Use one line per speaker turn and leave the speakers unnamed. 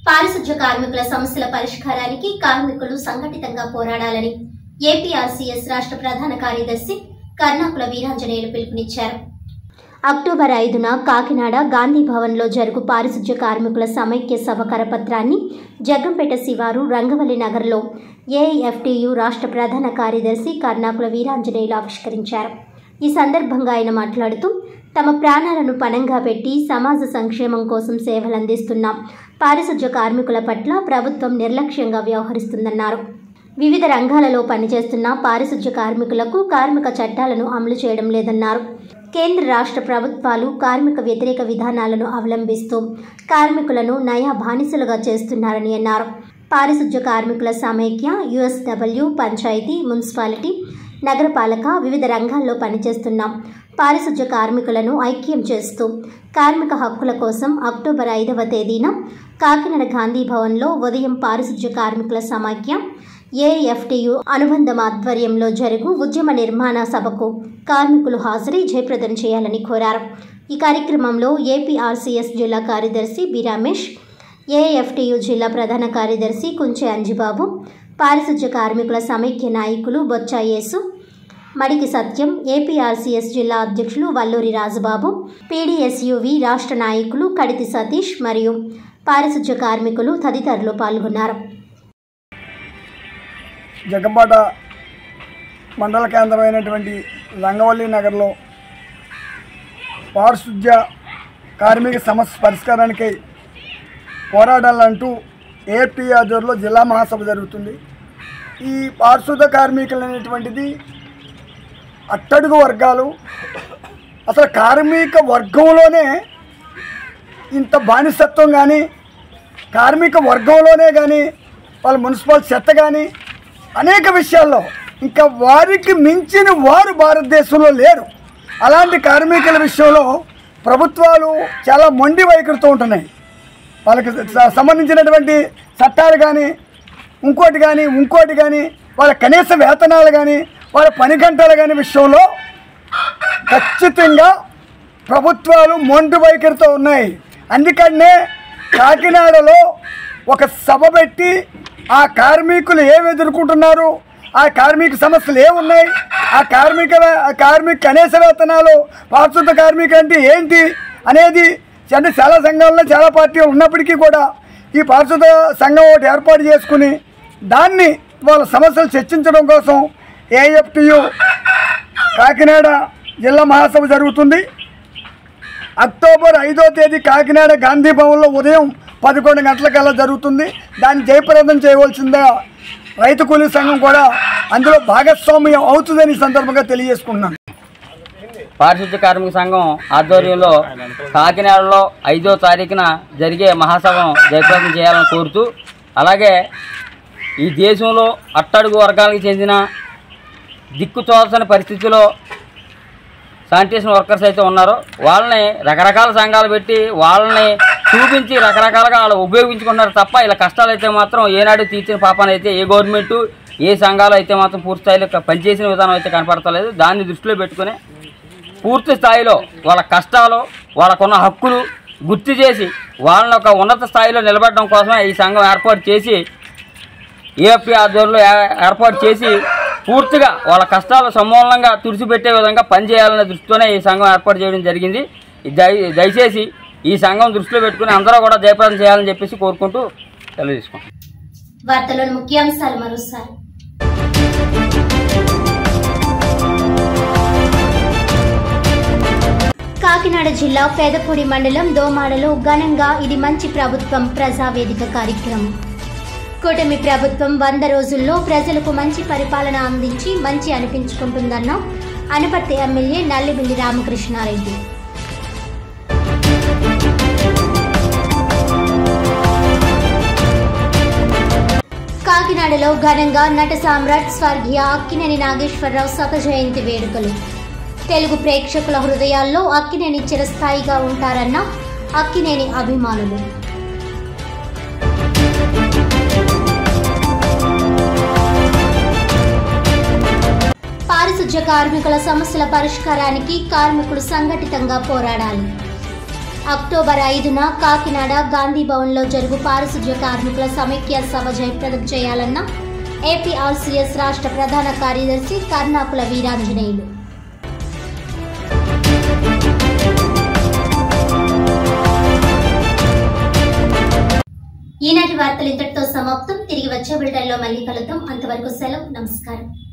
పారిశుధ్య కార్మికుల సమస్యల పరిష్కారానికి కార్మికులు సంఘటితంగా పోరాడాలని ఏపీఆర్సీఎస్ రాష్ట్ర ప్రధాన కార్యదర్శి కర్ణాకుల వీరాంజనేయులు పిలుపునిచ్చారు అక్టోబర్ ఐదున కాకినాడ గాంధీ భవన్లో జరుగు పారిశుధ్య కార్మికుల సమైక్య సభ కరపత్రాన్ని జగ్గంపేట శివారు రంగవల్లి నగర్లో ఏఐఎఫ్టియు రాష్ట్ర ప్రధాన కార్యదర్శి కర్ణాకుల వీరాంజనేయులు ఆవిష్కరించారు ఈ సందర్భంగా ఆయన మాట్లాడుతూ తమ ప్రాణాలను పణంగా పెట్టి సమాజ సంక్షేమం కోసం సేవలందిస్తున్న పారిశుధ్య కార్మికుల పట్ల ప్రభుత్వం నిర్లక్ష్యంగా వ్యవహరిస్తుందన్నారు వివిధ రంగాలలో పనిచేస్తున్న పారిశుధ్య కార్మికులకు కార్మిక చట్టాలను అమలు చేయడం లేదన్నారు కేంద్ర రాష్ట్ర ప్రభుత్వాలు కార్మిక వ్యతిరేక విధానాలను అవలంబిస్తూ కార్మికులను నయా బానిసలుగా చేస్తున్నారని అన్నారు పారిశుధ్య కార్మికుల సమైక్య యుఎస్డబ్ల్యూ పంచాయతీ మున్సిపాలిటీ నగరపాలక వివిధ రంగాల్లో పనిచేస్తున్న పారిశుధ్య కార్మికులను ఐక్యం చేస్తూ కార్మిక హక్కుల కోసం అక్టోబర్ ఐదవ తేదీన కాకినాడ గాంధీ భవన్లో ఉదయం పారిశుధ్య కార్మికుల సమాఖ్య ఏఎఫ్టియు అనుబంధం ఆధ్వర్యంలో జరుగు ఉద్యమ నిర్మాణ సభకు కార్మికులు హాజరై జయప్రదం చేయాలని కోరారు ఈ కార్యక్రమంలో ఏపీఆర్సీఎస్ జిల్లా కార్యదర్శి బి రమేష్ ఏఎఫ్టియు జిల్లా ప్రధాన కార్యదర్శి కుంచె అంజిబాబు పారిశుధ్య కార్మికుల సమైక్య నాయకులు బొచ్చా యేసు మడికి సత్యం ఏపీఆర్సీఎస్ జిల్లా అధ్యక్షులు వల్లూరి రాజుబాబు పీడీఎస్యువి రాష్ట్ర నాయకులు కడితి సతీష్ మరియు పారిశుధ్య కార్మికులు తదితరులు పాల్గొన్నారు
జగ్గంపాట మండల కేంద్రమైనటువంటి రంగవల్లి నగర్లో పారిశుద్ధ్య కార్మిక సమస్య పరిష్కారానికి పోరాడాలంటూ ఏపీ ఆధ్వర్యంలో జిల్లా మహాసభ జరుగుతుంది ఈ పారిశుద్ధ కార్మికులు అనేటువంటిది అట్టడుగు వర్గాలు అసలు కార్మిక వర్గంలోనే ఇంత బానిసత్వం కానీ కార్మిక వర్గంలోనే కానీ వాళ్ళ మున్సిపల్ చెత్త కానీ అనేక విషయాల్లో ఇంకా వారికి మించిన వారు భారతదేశంలో లేరు అలాంటి కార్మికుల విషయంలో ప్రభుత్వాలు చాలా మొండి వైఖరితో ఉంటున్నాయి వాళ్ళకి స- సంబంధించినటువంటి చట్టాలు కానీ ఇంకోటి కానీ ఇంకోటి కానీ వాళ్ళ కనీస వేతనాలు కానీ వాళ్ళ పని గంటలు కానీ విషయంలో ఖచ్చితంగా ప్రభుత్వాలు మొండి వైఖరితో ఉన్నాయి అందుకనే కాకినాడలో ఒక సభ పెట్టి ఆ కార్మికులు ఏమి ఎదుర్కొంటున్నారు ఆ కార్మిక సమస్యలు ఏమున్నాయి ఆ కార్మిక ఆ కార్మిక కనీస వేతనాలు పారిశుద్ధ కార్మిక అంటే ఏంటి అనేది అంటే చాలా సంఘాల్లో చాలా పార్టీలు ఉన్నప్పటికీ కూడా ఈ పారిశుద్ధ సంఘం ఒకటి ఏర్పాటు చేసుకుని దాన్ని వాళ్ళ సమస్యలు చర్చించడం కోసం ఏఎఫ్టియు కాకినాడ జిల్లా మహాసభ జరుగుతుంది అక్టోబర్ ఐదో తేదీ కాకినాడ గాంధీ భవన్లో ఉదయం పదకొండు గంటలకల్లా జరుగుతుంది దాన్ని జయప్రదం చేయవలసిందే రైతు కూలీ సంఘం కూడా అందులో భాగస్వామ్యం అవుతుందని ఈ సందర్భంగా తెలియజేసుకుంటున్నాను
పారిశుద్ధ్య కార్మిక సంఘం ఆధ్వర్యంలో కాకినాడలో ఐదో తారీఖున జరిగే మహాసభను జయప్రదం చేయాలని కోరుతూ అలాగే ఈ దేశంలో అట్టడుగు వర్గాలకు చెందిన దిక్కు తోచని పరిస్థితిలో శానిటేషన్ వర్కర్స్ అయితే ఉన్నారో వాళ్ళని రకరకాల సంఘాలు పెట్టి వాళ్ళని చూపించి రకరకాలుగా వాళ్ళు ఉపయోగించుకుంటున్నారు తప్ప ఇలా కష్టాలు అయితే మాత్రం ఏనాడు తీర్చిన పాపాన అయితే ఏ గవర్నమెంట్ ఏ సంఘాలు అయితే మాత్రం పూర్తి స్థాయిలో పనిచేసిన విధానం అయితే కనపడతలేదు దాన్ని దృష్టిలో పెట్టుకుని పూర్తి స్థాయిలో వాళ్ళ కష్టాలు వాళ్ళకున్న హక్కులు గుర్తు చేసి వాళ్ళని ఒక ఉన్నత స్థాయిలో నిలబెట్టడం కోసమే ఈ సంఘం ఏర్పాటు చేసి ఏఎఫ్పి ఆధ్వర్యంలో ఏ- ఏర్పాటు చేసి పూర్తిగా వాళ్ళ కష్టాలు సమూలంగా తుడిచిపెట్టే విధంగా పనిచేయాలనే దృష్టితోనే ఈ సంఘం ఏర్పాటు చేయడం జరిగింది ఈ దయ దయచేసి ఈ సంఘం దృష్టిలో పెట్టుకుని అందరూ కూడా జయప్రదం చేయాలని చెప్పేసి కోరుకుంటూ తెలియజేసుకుంటాం
వార్తలోని ముఖ్యాంశాలు మరోసారి కాకినాడ జిల్లా పేదపూడి మండలం దోమాడలో ఘనంగా ఇది మంచి ప్రభుత్వం ప్రజావేదిక కార్యక్రమం కూటమి ప్రభుత్వం వంద రోజుల్లో ప్రజలకు మంచి పరిపాలన అందించి మంచి అనిపించుకుంటుందన్న అనపర్తి ఎమ్మెల్యే నల్లిబిల్లి రామకృష్ణారెడ్డి కాకినాడలో ఘనంగా నట సామ్రాట్ స్వర్గీయ అక్కినేని నాగేశ్వరరావు శత జయంతి వేడుకలు తెలుగు ప్రేక్షకుల హృదయాల్లో అక్కినేని చిరస్థాయిగా ఉంటారన్న అక్కినేని అభిమానులు పారిశుధ్య కార్మికుల సమస్యల పరిష్కారానికి కార్మికులు సంఘటితంగా పోరాడాలి అక్టోబర్ ఐదున కాకినాడ గాంధీ భవన్లో జరుగు పారిశుధ్య కార్మికుల సమైక్య సభ జయప్రదం చేయాలన్న ఏపీఆర్సీఎస్ రాష్ట్ర ప్రధాన కార్యదర్శి కర్ణాకుల వీరాంజనేయులు ఈనాటి వార్తలు ఇంతటితో సమాప్తం తిరిగి వచ్చే బిల్డర్లో మళ్ళీ కలుద్దాం అంతవరకు సెలవు నమస్కారం